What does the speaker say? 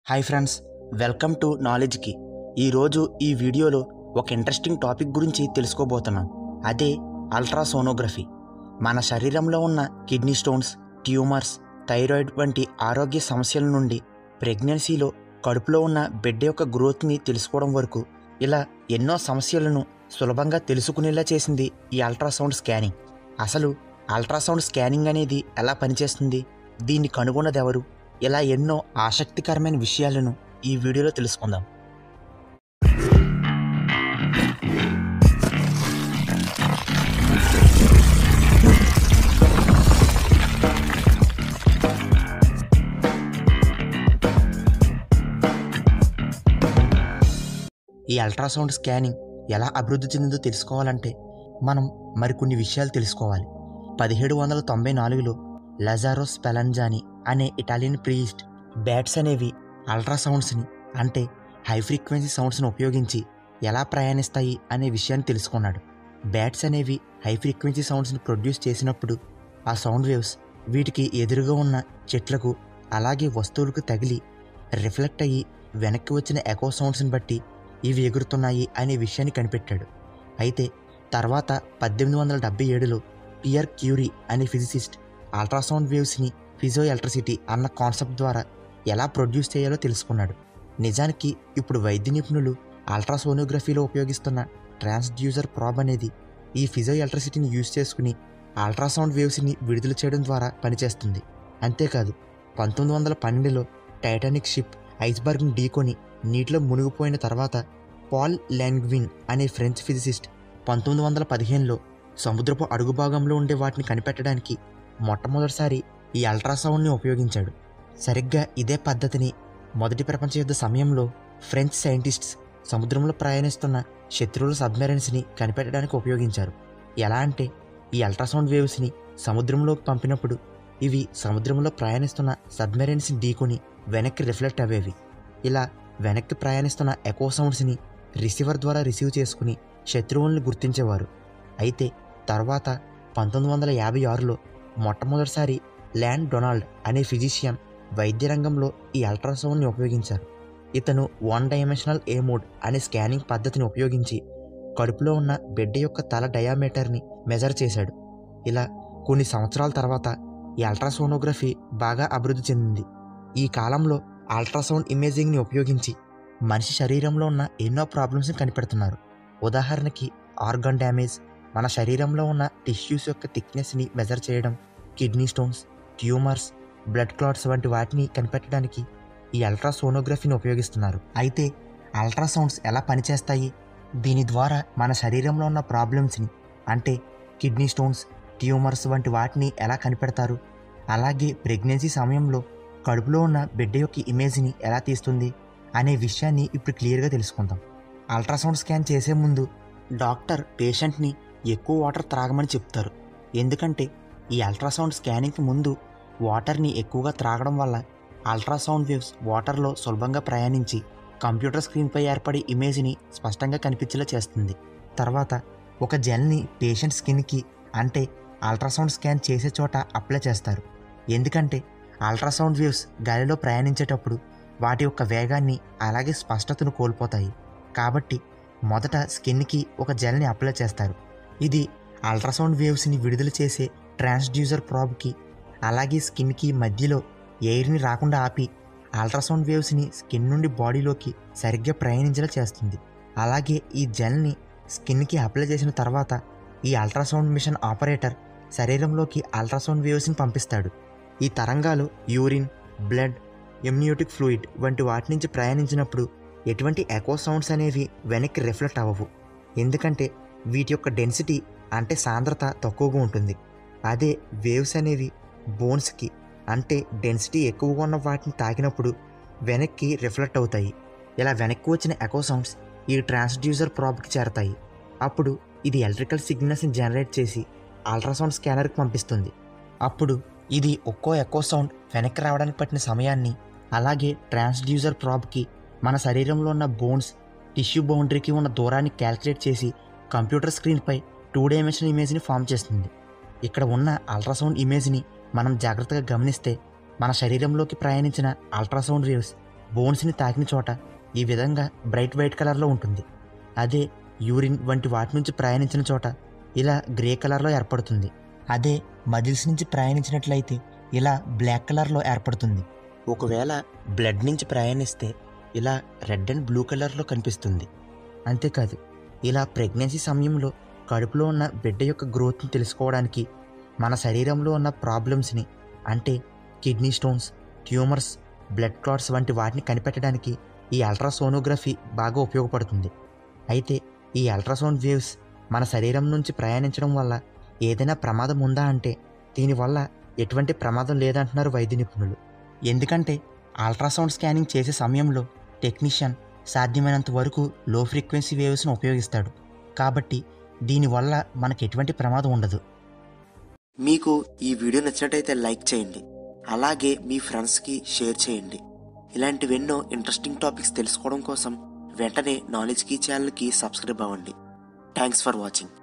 hi friends welcome to నాలెడ్జ్కి ఈరోజు ఈ వీడియోలో ఒక ఇంట్రెస్టింగ్ టాపిక్ గురించి తెలుసుకోబోతున్నాం అదే అల్ట్రాసోనోగ్రఫీ మన శరీరంలో ఉన్న కిడ్నీ స్టోన్స్ ట్యూమర్స్ థైరాయిడ్ వంటి ఆరోగ్య సమస్యల నుండి ప్రెగ్నెన్సీలో కడుపులో ఉన్న బిడ్డ యొక్క గ్రోత్ని తెలుసుకోవడం వరకు ఇలా ఎన్నో సమస్యలను సులభంగా తెలుసుకునేలా చేసింది ఈ అల్ట్రాసౌండ్ స్కానింగ్ అసలు అల్ట్రాసౌండ్ స్కానింగ్ అనేది ఎలా పనిచేస్తుంది దీన్ని కనుగొన్నది ఎవరు ఇలా ఎన్నో ఆసక్తికరమైన విషయాలను ఈ వీడియోలో తెలుసుకుందాం ఈ అల్ట్రాసౌండ్ స్కానింగ్ ఎలా అభివృద్ధి చెందిందో తెలుసుకోవాలంటే మనం మరికొన్ని విషయాలు తెలుసుకోవాలి పదిహేడు వందల తొంభై నాలుగులో లజారో స్పెలంజాని అనే ఇటాలియన్ ప్రీస్ట్ బ్యాట్స్ అనేవి అల్ట్రాసౌండ్స్ని అంటే హై ఫ్రీక్వెన్సీ సౌండ్స్ని ఉపయోగించి ఎలా ప్రయాణిస్తాయి అనే విషయాన్ని తెలుసుకున్నాడు బ్యాట్స్ అనేవి హై ఫ్రీక్వెన్సీ సౌండ్స్ని ప్రొడ్యూస్ చేసినప్పుడు ఆ సౌండ్ వేవ్స్ వీటికి ఎదురుగా ఉన్న చెట్లకు అలాగే వస్తువులకు తగిలి రిఫ్లెక్ట్ అయ్యి వెనక్కి వచ్చిన ఎకో సౌండ్స్ని బట్టి ఇవి ఎగురుతున్నాయి అనే విషయాన్ని కనిపెట్టాడు అయితే తర్వాత పద్దెనిమిది వందల డెబ్బై ఏడులో పియర్ క్యూరీ అనే ఫిజిసిస్ట్ అల్ట్రాసౌండ్ వేవ్స్ని ఫిజో ఎలక్ట్రిసిటీ అన్న కాన్సెప్ట్ ద్వారా ఎలా ప్రొడ్యూస్ చేయాలో తెలుసుకున్నాడు నిజానికి ఇప్పుడు వైద్య నిపుణులు అల్ట్రాసోనోగ్రఫీలో ఉపయోగిస్తున్న ట్రాన్స్డ్యూసర్ ప్రాబ్ అనేది ఈ ఫిజో ఎలక్ట్రిసిటీని యూజ్ చేసుకుని అల్ట్రాసౌండ్ వేవ్స్ని విడుదల చేయడం ద్వారా పనిచేస్తుంది అంతేకాదు పంతొమ్మిది వందల పన్నెండులో టైటానిక్ షిప్ ఐస్బర్గ్ని ఢీకొని నీటిలో మునిగిపోయిన తర్వాత పాల్ లాంగ్విన్ అనే ఫ్రెంచ్ ఫిజిసిస్ట్ పంతొమ్మిది వందల పదిహేనులో సముద్రపు అడుగు భాగంలో ఉండే వాటిని కనిపెట్టడానికి మొట్టమొదటిసారి ఈ అల్ట్రాసౌండ్ని ఉపయోగించాడు సరిగ్గా ఇదే పద్ధతిని మొదటి ప్రపంచ యుద్ధ సమయంలో ఫ్రెంచ్ సైంటిస్ట్స్ సముద్రంలో ప్రయాణిస్తున్న శత్రువుల సబ్మెరైన్స్ని కనిపెట్టడానికి ఉపయోగించారు ఎలా అంటే ఈ అల్ట్రాసౌండ్ వేవ్స్ని సముద్రంలోకి పంపినప్పుడు ఇవి సముద్రంలో ప్రయాణిస్తున్న సబ్మెరైన్స్ని ఢీకొని వెనక్కి రిఫ్లెక్ట్ అయ్యేవి ఇలా వెనక్కి ప్రయాణిస్తున్న ఎకో సౌండ్స్ని రిసీవర్ ద్వారా రిసీవ్ చేసుకుని శత్రువుల్ని గుర్తించేవారు అయితే తర్వాత పంతొమ్మిది వందల యాభై ఆరులో మొట్టమొదటిసారి ల్యాండ్ డొనాల్డ్ అనే ఫిజిషియన్ వైద్య రంగంలో ఈ అల్ట్రాసౌండ్ని ఉపయోగించారు ఇతను వన్ డైమెన్షనల్ ఏ మోడ్ అనే స్కానింగ్ పద్ధతిని ఉపయోగించి కడుపులో ఉన్న బిడ్డ యొక్క తల డయామీటర్ని మెజర్ చేశాడు ఇలా కొన్ని సంవత్సరాల తర్వాత ఈ అల్ట్రాసోనోగ్రఫీ బాగా అభివృద్ధి చెందింది ఈ కాలంలో అల్ట్రాసౌండ్ ఇమేజింగ్ని ఉపయోగించి మనిషి శరీరంలో ఉన్న ఎన్నో ప్రాబ్లమ్స్ని కనిపెడుతున్నారు ఉదాహరణకి ఆర్గాన్ డ్యామేజ్ మన శరీరంలో ఉన్న టిష్యూస్ యొక్క థిక్నెస్ని మెజర్ చేయడం kidney stones tumours blood clots వంటి వాటిని కనిపెట్టడానికి ఈ అల్ట్రాసోనోగ్రఫీని ఉపయోగిస్తున్నారు అయితే అల్ట్రాసౌండ్స్ ఎలా పనిచేస్తాయి దీని ద్వారా మన శరీరంలో ఉన్న ప్రాబ్లమ్స్ని అంటే కిడ్నీ స్టోన్స్ ట్యూమర్స్ వంటి వాటిని ఎలా కనిపెడతారు అలాగే ప్రెగ్నెన్సీ సమయంలో కడుపులో ఉన్న బిడ్డ యొక్క ఇమేజ్ని ఎలా తీస్తుంది అనే విషయాన్ని ఇప్పుడు క్లియర్గా తెలుసుకుందాం అల్ట్రాసౌండ్ స్కాన్ చేసే ముందు డాక్టర్ పేషెంట్ని ఎక్కువ వాటర్ త్రాగమని చెప్తారు ఎందుకంటే ఈ అల్ట్రాసౌండ్ స్కానింగ్కి ముందు వాటర్ని ఎక్కువగా త్రాగడం వల్ల అల్ట్రాసౌండ్ వేవ్స్ వాటర్లో సులభంగా ప్రయాణించి కంప్యూటర్ స్క్రీన్పై ఏర్పడే ఇమేజ్ని స్పష్టంగా కనిపించేలా చేస్తుంది తర్వాత ఒక జెల్ని పేషెంట్ స్కిన్కి అంటే అల్ట్రాసౌండ్ స్కాన్ చేసే చోట అప్లై చేస్తారు ఎందుకంటే అల్ట్రాసౌండ్ వేవ్స్ గాలిలో ప్రయాణించేటప్పుడు వాటి యొక్క వేగాన్ని అలాగే స్పష్టతను కోల్పోతాయి కాబట్టి మొదట స్కిన్కి ఒక జెల్ని అప్లై చేస్తారు ఇది అల్ట్రాసౌండ్ వేవ్స్ని విడుదల చేసే ట్రాన్స్డ్యూసర్ ప్రాబ్కి అలాగే స్కిన్కి మధ్యలో ఎయిర్ని రాకుండా ఆపి అల్ట్రాసౌండ్ వేవ్స్ని స్కిన్ నుండి బాడీలోకి సరిగ్గా ప్రయాణించేలా చేస్తుంది అలాగే ఈ జెల్ని స్కిన్కి అప్లై చేసిన తర్వాత ఈ అల్ట్రాసౌండ్ మిషన్ ఆపరేటర్ శరీరంలోకి అల్ట్రాసౌండ్ వేవ్స్ని పంపిస్తాడు ఈ తరంగాలు యూరిన్ బ్లడ్ ఎమ్నియోటిక్ ఫ్లూయిడ్ వంటి వాటి నుంచి ప్రయాణించినప్పుడు ఎటువంటి ఎకో సౌండ్స్ అనేవి వెనక్కి రిఫ్లెక్ట్ అవ్వవు ఎందుకంటే వీటి యొక్క డెన్సిటీ అంటే సాంద్రత తక్కువగా ఉంటుంది అదే వేవ్స్ అనేవి బోన్స్కి అంటే డెన్సిటీ ఎక్కువగా ఉన్న వాటిని తాకినప్పుడు వెనక్కి రిఫ్లెక్ట్ అవుతాయి ఇలా వెనక్కి వచ్చిన ఎకో సౌండ్స్ ఈ ట్రాన్స్డ్యూసర్ ప్రాబ్కి చేరతాయి అప్పుడు ఇది ఎలక్ట్రికల్ సిగ్నల్స్ని జనరేట్ చేసి అల్ట్రాసౌండ్ స్కానర్కి పంపిస్తుంది అప్పుడు ఇది ఒక్కో ఎకో సౌండ్ వెనక్కి రావడానికి పట్టిన సమయాన్ని అలాగే ట్రాన్స్డ్యూసర్ ప్రాబ్కి మన శరీరంలో ఉన్న బోన్స్ టిష్యూ బౌండరీకి ఉన్న దూరాన్ని క్యాల్కులేట్ చేసి కంప్యూటర్ స్క్రీన్పై టూ డైమెన్షనల్ ఇమేజ్ని ఫామ్ చేస్తుంది ఇక్కడ ఉన్న అల్ట్రాసౌండ్ ఇమేజ్ని మనం జాగ్రత్తగా గమనిస్తే మన శరీరంలోకి ప్రయాణించిన అల్ట్రాసౌండ్ వేవ్స్ బోన్స్ని తాకిన చోట ఈ విధంగా బ్రైట్ వైట్ కలర్లో ఉంటుంది అదే యూరిన్ వంటి వాటి నుంచి ప్రయాణించిన చోట ఇలా గ్రే కలర్లో ఏర్పడుతుంది అదే మజిల్స్ నుంచి ప్రయాణించినట్లయితే ఇలా బ్లాక్ కలర్లో ఏర్పడుతుంది ఒకవేళ బ్లడ్ నుంచి ప్రయాణిస్తే ఇలా రెడ్ అండ్ బ్లూ కలర్లో కనిపిస్తుంది అంతేకాదు ఇలా ప్రెగ్నెన్సీ సమయంలో కడుపులో ఉన్న బిడ్డ యొక్క గ్రోత్ని తెలుసుకోవడానికి మన శరీరంలో ఉన్న ప్రాబ్లమ్స్ని అంటే kidney stones tumours blood clots వంటి వాటిని కనిపెట్టడానికి ఈ అల్ట్రాసోనోగ్రఫీ బాగా ఉపయోగపడుతుంది అయితే ఈ అల్ట్రాసౌండ్ వేవ్స్ మన శరీరం నుంచి ప్రయాణించడం వల్ల ఏదైనా ప్రమాదం ఉందా అంటే దీనివల్ల ఎటువంటి ప్రమాదం లేదంటున్నారు వైద్య నిపుణులు ఎందుకంటే అల్ట్రాసౌండ్ స్కానింగ్ చేసే సమయంలో టెక్నీషియన్ సాధ్యమైనంత వరకు లో ఫ్రీక్వెన్సీ వేవ్స్ను ఉపయోగిస్తాడు కాబట్టి దీనివల్ల మనకు ఎటువంటి ప్రమాదం ఉండదు మీకు ఈ వీడియో నచ్చినట్టయితే లైక్ చేయండి అలాగే మీ ఫ్రెండ్స్కి షేర్ చేయండి ఇలాంటివెన్నో ఇంట్రెస్టింగ్ టాపిక్స్ తెలుసుకోవడం కోసం వెంటనే నాలెడ్జ్ కీ ఛానల్కి సబ్స్క్రైబ్ అవ్వండి థ్యాంక్స్ ఫర్ వాచింగ్